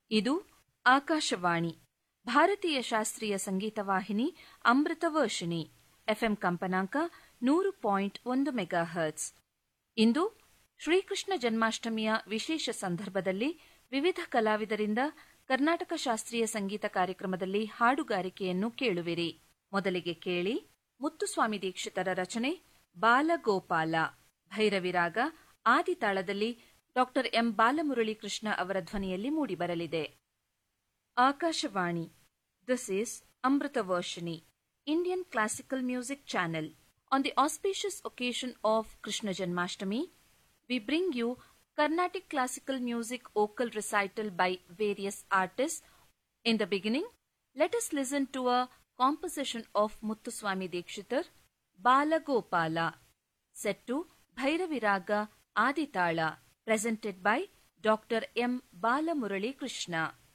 ಇದು ಆಕಾಶವಾಣಿ ಭಾರತೀಯ ಶಾಸ್ತ್ರೀಯ ಸಂಗೀತ ವಾಹಿನಿ ಅಮೃತ ವರ್ಷಿಣಿ ಎಫ್ಎಂ ಕಂಪನಾಂಕ ನೂರು ಪಾಯಿಂಟ್ ಒಂದು ಮೆಗಾ ಹರ್ಟ್ಸ್ ಇಂದು ಶ್ರೀಕೃಷ್ಣ ಜನ್ಮಾಷ್ಟಮಿಯ ವಿಶೇಷ ಸಂದರ್ಭದಲ್ಲಿ ವಿವಿಧ ಕಲಾವಿದರಿಂದ ಕರ್ನಾಟಕ ಶಾಸ್ತ್ರೀಯ ಸಂಗೀತ ಕಾರ್ಯಕ್ರಮದಲ್ಲಿ ಹಾಡುಗಾರಿಕೆಯನ್ನು ಕೇಳುವಿರಿ ಮೊದಲಿಗೆ ಕೇಳಿ ಮುತ್ತುಸ್ವಾಮಿ ದೀಕ್ಷಿತರ ರಚನೆ ಬಾಲಗೋಪಾಲ ಭೈರವಿರಾಗ ಆದಿತಾಳದಲ್ಲಿ ಡಾಕ್ಟರ್ ಎಂ ಬಾಲಮುರಳಿ ಕೃಷ್ಣ ಅವರ ಧ್ವನಿಯಲ್ಲಿ ಮೂಡಿಬರಲಿದೆ Akashvani this is Amrutha Varshini Indian classical music channel on the auspicious occasion of Krishna Janmashtami, we bring you Carnatic classical music vocal recital by various artists. In the beginning, let us listen to a composition of Muthuswami Dikshitar, Balagopala, set to Bhairaviraga Aditala, presented by Dr. M. Balamurali Krishna.